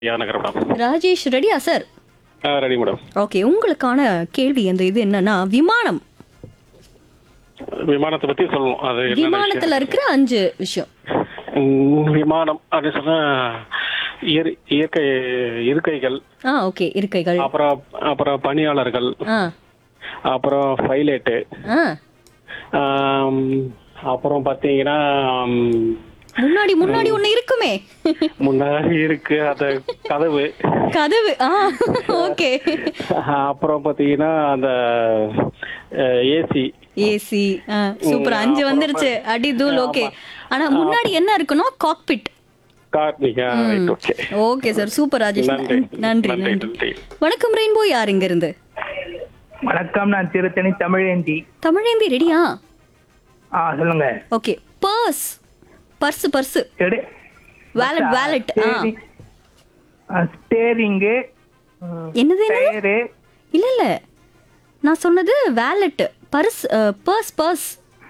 யா நகர் madam Rajesh ரெடியா sir ஆ ready madam okay உங்களுக்கான கேள்வி அந்த இது என்னன்னா விமானம் விமானத்தை பத்தி சொல்லணும் அது என்னென்ன விமானத்துல இருக்கிற அஞ்சு விஷயம் விஷயம்? ம், விமானம் அப்படின்னு சொன்னா இயற்- இயற்கை இருக்கைகள் ஆ ஓகே இருக்கைகள் அப்புறம் அப்புறம் பணியாளர்கள் ஆ அப்புறம் பைலட்டு ஆ ஆம், அப்புறம் பாத்தீங்கன்னா ம், முன்னாடி முன்னாடி ஒண்ணு இருக்குமே முன்னாடி இருக்கு அந்த கதவு கதவு ஆ ஓகே அப்புறம் பாத்தீங்கன்னா அந்த ஏசி ஏசி சூப்பர் அஞ்சு வந்துருச்சு அடி தூள் ஓகே ஆனா முன்னாடி என்ன இருக்கணும் cockpit Karnika right okay okay sir super Rajesh நன்றி நன்றி நன்றி நன்றி நன்றி வணக்கம் ரெயின்போ யார் இங்க இருந்து வணக்கம் நான் திருத்தணி தமிழேந்தி தமிழேந்தி ரெடியா ஆ சொல்லுங்க ஓகே பர்ஸ் பர்ஸ் பர்ஸ் எடு வேலட் வேலட் ஆ ஸ்டேரிங்கு என்னது என்னது டயரு இல்ல இல்ல நான் சொன்னது வேலட் பர்ஸ் பர்ஸ் பர்ஸ்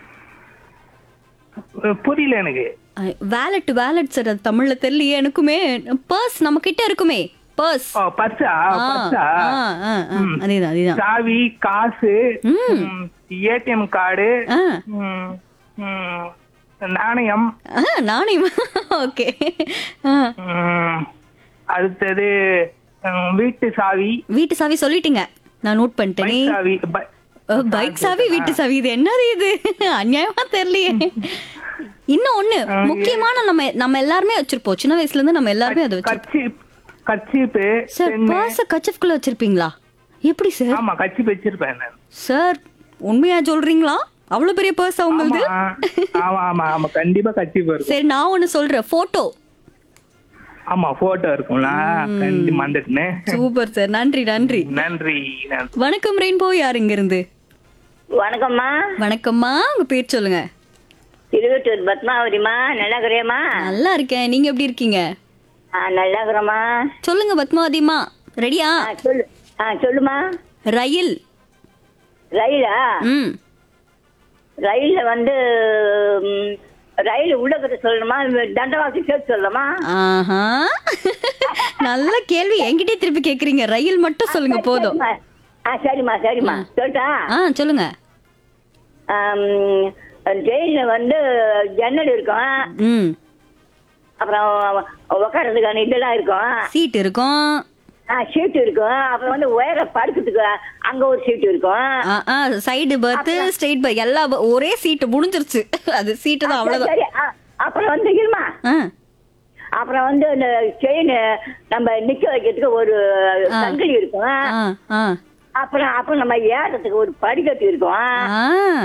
புரியல எனக்கு வேலட் வேலட் சார் அது தமிழ்ல தெரியலையே எனக்குமே பர்ஸ் நம்ம கிட்ட இருக்குமே பர்ஸ் ஓ பர்ஸா பர்ஸா அதேதான் அதேதான் சாவி காசு ம். ஏடிஎம் கார்டு ஆ ம், ம், நாணயம் ஆ, நாணயம் ஓகே ம், அடுத்தது ம், வீட்டு சாவி வீட்டு சாவி சொல்லிட்டீங்க நான் நோட் பண்ணிட்டேனே பைக் சாவி ப- பைக் சாவி வீட்டு சாவி இது என்னது இது அநியாயமா தெரியலையே இன்னும் ஒண்ணு முக்கியமான நம்ம நம்ம எல்லாருமே வச்சிருப்போம் சின்ன வயசுல இருந்து நம்ம எல்லாருமே அதை வச்சிருப்போம் கர்ச்சீப் கர்ச்சீப்பு சார் பர்ஸ கச்சப்குள்ள வச்சிருப்பீங்களா எப்படி சார் ஆமா கர்ச்சீப் வச்சிருப்பேன் நான் சார் உண்மையா சொல்றீங்களா அவ்வளவு பெரிய பர்ஸ் உங்களுது ஆமா ஆமா ஆமா ஆமா கண்டிப்பா கர்ச்சீப் இருக்கும் சரி நான் ஒண்ணு சொல்றேன் போட்டோ ஆமா போட்டோ இருக்கும்ல கண்டி மறந்துட்டேன் சூப்பர் சார் நன்றி நன்றி நன்றி நன்றி வணக்கம் ரெயின்போ யார் இங்க இருந்து வணக்கம்மா வணக்கம்மா உங்க பேர் சொல்லுங்க திருவட்டூர் பத்மாவதிமா நல்லா இருக்கிறியம்மா நல்லா இருக்கேன் நீங்க எப்படி இருக்கீங்க ஆ நல்லா இருக்கிறம்மா சொல்லுங்க பத்மாவதிமா ரெடியா ஆ சொல்லு ஆ சொல்லுமா ரயில் ரயிலா ம் ரயில்ல வந்து ம், ரயில் உள்ளக்கத்தை சொல்லணுமா தண்டவாசி சேர்த்து சொல்லலாமா ஆஹா நல்ல கேள்வி என்கிட்டயே திருப்பி கேக்குறீங்க ரயில் மட்டும் சொல்லுங்க போதும் சரிம்மா. ஆ சரிம்மா சரிம்மா சொல்லிட்டா ஆ சொல்லுங்க ட்ரெயின்ல வந்து ஜன்னல் இருக்கும் ம் அப்புறம் உட்காரதுக்கான இதெல்லாம் இருக்கும் சீட் இருக்கும் ஆ சீட்டு இருக்கும் அப்புறம் வந்து உயர படுக்கிறதுக்கு அங்க ஒரு சீட்டு இருக்கும் ஆ ஆ சைடு பர்த் ஸ்ட்ரெயிட் பர்த் எல்லா bu- ஒரே சீட்டு முடிஞ்சிருச்சு அது சீட்டு தான் அவ்வளவுதான் சரி ஆ, அப்புறம் வந்து இருமா ஆ அப்புறம் வந்து இந்த செயின் நம்ம நிக்க வைக்கிறதுக்கு ஒரு சங்கிலி இருக்கும் ஆ ஆ அப்புறம் அப்புறம் நம்ம ஏறதுக்கு ஒரு படிக்கட்டு இருக்கும் ஆ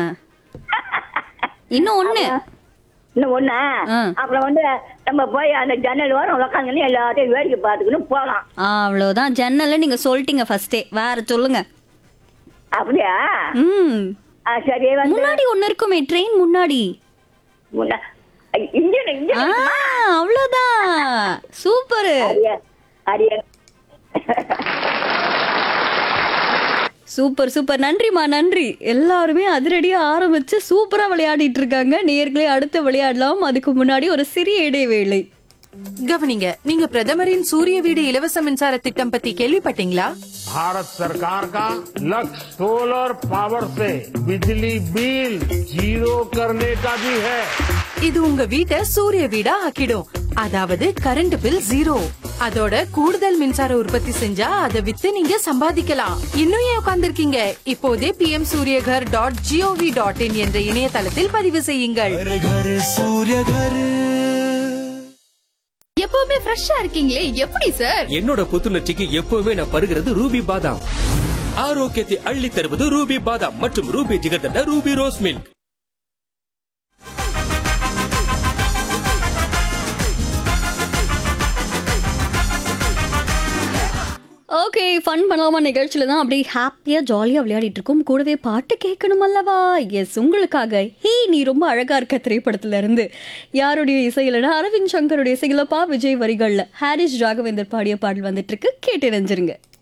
இன்னும் ஒண்ணு இன்னும் ஒண்ணு ஆ. அப்புறம் வந்து நம்ம போய் அந்த ஜன்னல் ஓரம் உட்காந்து எல்லாத்தையும் வேடிக்கை பார்த்துக்கணும் போகலாம் ஆ, அவ்வளவுதான் ஜன்னல்ல நீங்க சொல்லிட்டீங்க ஃபர்ஸ்டே வேற சொல்லுங்க அப்படியா ம் ஆ, சரி வந்து முன்னாடி ஒண்ணு இருக்குமே ட்ரெயின் முன்னாடி முன்ன- இன்ஜின் ஆ இன்ஜின் அவ்வளவுதான் சூப்பர் அரிய அரிய சூப்பர் சூப்பர் நன்றிமா நன்றி எல்லாருமே அதிரடியா ஆரம்பிச்சு சூப்பரா விளையாடிட்டு இருக்காங்க நேர்களே அடுத்து விளையாடலாம் அதுக்கு முன்னாடி ஒரு சிறிய இடைவேளை கவனிங்க நீங்க பிரதமரின் சூரிய வீடு இலவச மின்சார திட்டம் பத்தி கேள்விப்பட்டீங்களா भारत सरकार का लक्ष्य सोलर पावर से बिजली बिल जीरो करने का भी है இது உங்க வீட்டை சூரிய வீடா ஆக்கிடும் அதாவது கரண்ட் பில் ஜீரோ அதோட கூடுதல் மின்சார உற்பத்தி செஞ்சா அதை வித்து நீங்க சம்பாதிக்கலாம் இன்னும் ஏன் உட்கார்ந்திருக்கீங்க இப்போதே P M Suryaghar dot G O V dot in என்ற இணையதளத்தில் பதிவு செய்யுங்கள் எப்பவுமே ஃப்ரெஷ்ஷா இருக்கீங்களே எப்படி சார் என்னோட புத்துணர்ச்சிக்கு எப்பவுமே நான் பருகிறது ரூபி பாதாம் ஆரோக்கியத்தை அள்ளி தருவது ரூபி பாதாம் மற்றும் Ruby jigarthanda Ruby rose milk okay fun பண்ணலாமா நிகழ்ச்சியில தான் அப்படியே ஹாப்பியா ஜாலியா விளையாடிட்டு இருக்கோம் கூடவே பாட்டு கேட்கணும் அல்லவா எஸ் உங்களுக்காக ஹே நீ ரொம்ப அழகா இருக்க திரைப்படத்துல இருந்து யாருடைய இசையிலனா அரவிந்த் சங்கருடைய இசையில பா விஜய் வரிகள்ல ஹாரிஸ் ராகவேந்தர் பாடிய பாடல் வந்துட்டு இருக்கு கேட்டு நினைஞ்சிருங்க